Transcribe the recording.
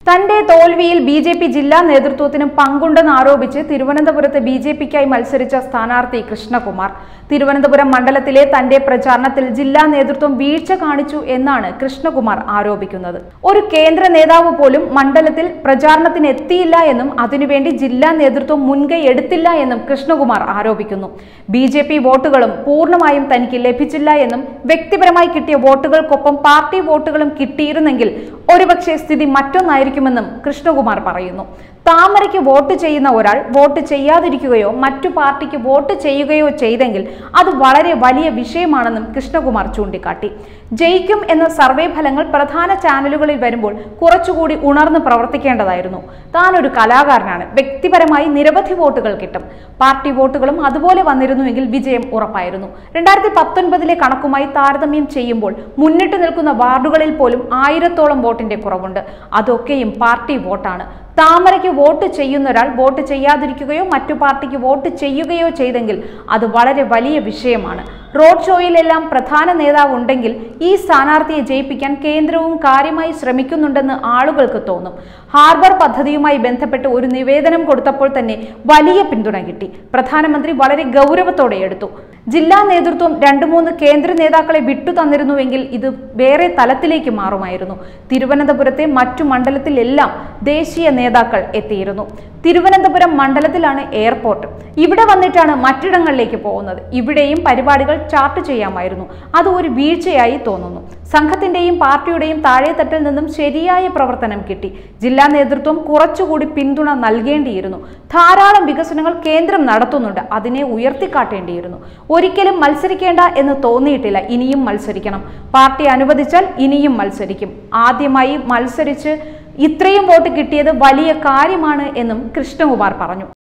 തന്റെ തോൽവിയിൽ B J P ജില്ലാ നേതൃത്വത്തിനും പങ്കുണ്ടെന്ന് ആരോപിച്ച് തിരുവനന്തപുരത്ത് ബി ജെ പിക്കായി മത്സരിച്ച സ്ഥാനാർത്ഥി കൃഷ്ണകുമാർ തിരുവനന്തപുരം മണ്ഡലത്തിലെ തന്റെ പ്രചാരണത്തിൽ ജില്ലാ നേതൃത്വം വീഴ്ച കാണിച്ചു എന്നാണ് കൃഷ്ണകുമാർ ആരോപിക്കുന്നത് ഒരു കേന്ദ്ര നേതാവ് പോലും മണ്ഡലത്തിൽ പ്രചാരണത്തിന് എത്തിയില്ല എന്നും അതിനുവേണ്ടി ജില്ലാ നേതൃത്വം മുൻകൈ എടുത്തില്ല എന്നും കൃഷ്ണകുമാർ ആരോപിക്കുന്നു ബി ജെ പി വോട്ടുകളും പൂർണ്ണമായും തനിക്ക് ലഭിച്ചില്ല എന്നും വ്യക്തിപരമായി കിട്ടിയ വോട്ടുകൾക്കൊപ്പം പാർട്ടി വോട്ടുകളും കിട്ടിയിരുന്നെങ്കിൽ ഒരുപക്ഷെ സ്ഥിതി മറ്റൊന്നായിരിക്കുമെന്നും കൃഷ്ണകുമാർ പറയുന്നു താമരയ്ക്ക് വോട്ട് ചെയ്യുന്ന ഒരാൾ വോട്ട് ചെയ്യാതിരിക്കുകയോ മറ്റു പാർട്ടിക്ക് വോട്ട് ചെയ്യുകയോ ചെയ്തെങ്കിൽ അത് വളരെ വലിയ വിഷയമാണെന്നും കൃഷ്ണകുമാർ ചൂണ്ടിക്കാട്ടി ജയിക്കും എന്ന സർവേ ഫലങ്ങൾ പ്രധാന ചാനലുകളിൽ വരുമ്പോൾ കുറച്ചുകൂടി ഉണർന്ന് പ്രവർത്തിക്കേണ്ടതായിരുന്നു താൻ ഒരു കലാകാരനാണ് വ്യക്തിപരമായി നിരവധി വോട്ടുകൾ കിട്ടും പാർട്ടി വോട്ടുകളും അതുപോലെ വന്നിരുന്നുവെങ്കിൽ വിജയം ഉറപ്പായിരുന്നു രണ്ടായിരത്തി പത്തൊൻപതിലെ കണക്കുമായി താരതമ്യം ചെയ്യുമ്പോൾ മുന്നിട്ട് നിൽക്കുന്ന വാർഡുകളിൽ പോലും ആയിരത്തോളം വോട്ടിന്റെ കുറവുണ്ട് അതൊക്കെയും പാർട്ടി വോട്ടാണ് താമരയ്ക്ക് വോട്ട് ചെയ്യുന്ന ഒരാൾ വോട്ട് ചെയ്യാതിരിക്കുകയോ മറ്റു പാർട്ടിക്ക് വോട്ട് ചെയ്യുകയോ ചെയ്തെങ്കിൽ അത് വളരെ വലിയ വിഷയമാണ് റോഡ് ഷോയിലെല്ലാം പ്രധാന നേതാവ് ഉണ്ടെങ്കിൽ ഈ സ്ഥാനാർത്ഥിയെ ജയിപ്പിക്കാൻ കേന്ദ്രവും കാര്യമായി ശ്രമിക്കുന്നുണ്ടെന്ന് ആളുകൾക്ക് തോന്നും ഹാർബർ പദ്ധതിയുമായി ബന്ധപ്പെട്ട് ഒരു നിവേദനം കൊടുത്തപ്പോൾ തന്നെ വലിയ പിന്തുണ കിട്ടി പ്രധാനമന്ത്രി വളരെ ഗൗരവത്തോടെ എടുത്തു ജില്ലാ നേതൃത്വം രണ്ടു മൂന്ന് കേന്ദ്ര നേതാക്കളെ വിട്ടു തന്നിരുന്നുവെങ്കിൽ ഇത് വേറെ തലത്തിലേക്ക് മാറുമായിരുന്നു തിരുവനന്തപുരത്തെ മറ്റു മണ്ഡലത്തിലെല്ലാം ദേശീയ നേതാക്കൾ എത്തിയിരുന്നു തിരുവനന്തപുരം മണ്ഡലത്തിലാണ് എയർപോർട്ട് ഇവിടെ വന്നിട്ടാണ് മറ്റിടങ്ങളിലേക്ക് പോകുന്നത് ഇവിടെയും പരിപാടികൾ ചാർട്ട് ചെയ്യാമായിരുന്നു അത് ഒരു വീഴ്ചയായി തോന്നുന്നു സംഘത്തിന്റെയും പാർട്ടിയുടെയും താഴെത്തട്ടിൽ നിന്നും ശരിയായ പ്രവർത്തനം കിട്ടി ജില്ലാ നേതൃത്വം കുറച്ചുകൂടി പിന്തുണ നൽകേണ്ടിയിരുന്നു ധാരാളം വികസനങ്ങൾ കേന്ദ്രം നടത്തുന്നുണ്ട് അതിനെ ഉയർത്തിക്കാട്ടേണ്ടിയിരുന്നു ഒരിക്കലും മത്സരിക്കേണ്ട എന്ന് തോന്നിയിട്ടില്ല ഇനിയും മത്സരിക്കണം പാർട്ടി അനുവദിച്ചാൽ ഇനിയും മത്സരിക്കും ആദ്യമായി മത്സരിച്ച് ഇത്രയും വോട്ട് കിട്ടിയത് വലിയ കാര്യമാണ് എന്നും കൃഷ്ണകുമാർ പറഞ്ഞു